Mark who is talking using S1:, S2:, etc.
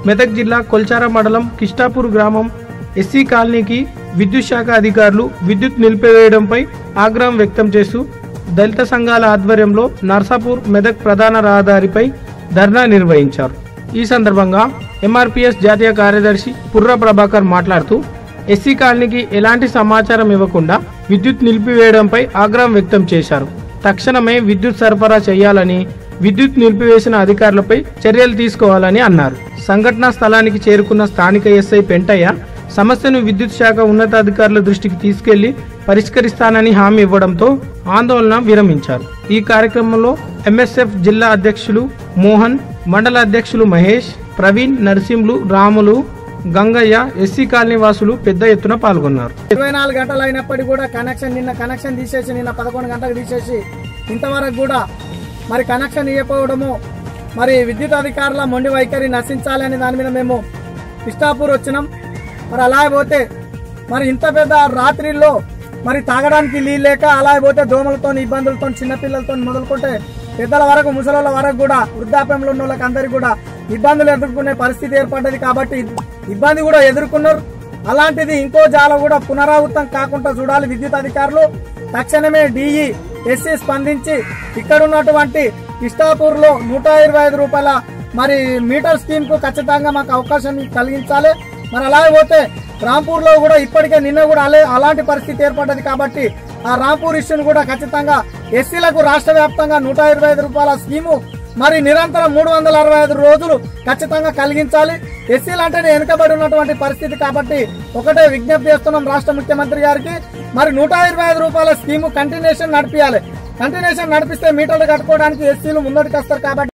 S1: మెదక్ జిల్లా కొల్చార మండలం కిష్టాపూర్ గ్రామం ఎస్సీ కాలనీకి విద్యుత్ శాఖ అధికారులు విద్యుత్ నిలిపివేయడంపై ఆగ్రహం వ్యక్తం చేస్తూ దళిత సంఘాల ఆధ్వర్యంలో నర్సాపూర్ మెదక్ ప్రధాన రహదారిపై ధర్నా నిర్వహించారు ఈ సందర్భంగా ఎంఆర్పిఎస్ జాతీయ కార్యదర్శి పుర్ర ప్రభాకర్ మాట్లాడుతూ ఎస్సీ కాలనీకి ఎలాంటి సమాచారం ఇవ్వకుండా విద్యుత్ నిలిపివేయడంపై ఆగ్రహం వ్యక్తం చేశారు తక్షణమే విద్యుత్ సరఫరా చేయాలని విద్యుత్ నిలిపివేసిన అధికారులపై చర్యలు తీసుకోవాలని అన్నారు సంఘటనా స్థలానికి చేరుకున్న స్థానిక ఎస్ఐ పెంటయ్య సమస్యను విద్యుత్ శాఖ ఉన్నతాధికారుల దృష్టికి తీసుకెళ్లి పరిష్కరిస్తానని హామీ ఇవ్వడంతో ఆందోళన విరమించారు ఈ కార్యక్రమంలో ఎంఎస్ఎఫ్ జిల్లా అధ్యక్షులు మోహన్ మండల అధ్యక్షులు మహేష్ ప్రవీణ్ నరసింహులు రాములు గంగయ్య ఎస్సీ కాలనీ వాసులు పెద్ద ఎత్తున పాల్గొన్నారు
S2: ఇరవై నాలుగు గంటలు అయినప్పటికీ కూడా కనెక్షన్ నిన్న కనెక్షన్ తీసేసి నిన్న పదకొండు గంటలకు తీసేసి ఇంతవరకు కూడా మరి కనెక్షన్ ఇవ్వకపోవడము మరి విద్యుత్ అధికారుల మొండి వైఖరి నశించాలని దాని మీద మేము ఇష్టాపూర్ వచ్చినాం మరి అలా పోతే మరి ఇంత పెద్ద రాత్రిలో మరి తాగడానికి నీళ్ళు లేక అలా పోతే దోమలతో ఇబ్బందులతో చిన్నపిల్లలతో మొదలుకుంటే పెద్దల వరకు ముసలాల వరకు కూడా వృద్ధాప్యంలో ఉన్న వాళ్ళకి అందరికి కూడా ఇబ్బందులు ఎదుర్కొనే పరిస్థితి ఏర్పడ్డది కాబట్టి ఇబ్బంది కూడా ఎదుర్కొన్నారు అలాంటిది ఇంకో జాల కూడా పునరావృతం కాకుండా చూడాలి విద్యుత్ అధికారులు తక్షణమే డిఈ ఎస్సీ స్పందించి ఇక్కడ ఉన్నటువంటి ఇష్టాపూర్ లో నూట ఇరవై ఐదు రూపాయల మరి మీటర్ స్కీమ్ కు ఖచ్చితంగా మాకు అవకాశం కల్గించాలి మరి అలాగే పోతే రాంపూర్ లో కూడా ఇప్పటికే నిన్న కూడా అలే అలాంటి పరిస్థితి ఏర్పడ్డది కాబట్టి ఆ రాంపూర్ ఇష్యూను కూడా ఖచ్చితంగా ఎస్సీలకు రాష్ట్ర వ్యాప్తంగా నూట ఇరవై ఐదు రూపాయల స్కీము మరి నిరంతరం మూడు వందల అరవై ఐదు రోజులు ఖచ్చితంగా కలిగించాలి ఎస్సీలు అంటేనే వెనుకబడి ఉన్నటువంటి పరిస్థితి కాబట్టి ఒకటే విజ్ఞప్తి చేస్తున్నాం రాష్ట్ర ముఖ్యమంత్రి గారికి మరి నూట ఇరవై ఐదు రూపాయల స్కీము కంటిన్యూషన్ నడిపించాలి కంటిన్యూషన్ నడిపిస్తే మీటర్లు కట్టుకోవడానికి ఎస్సీలు ముందటికి వస్తారు కాబట్టి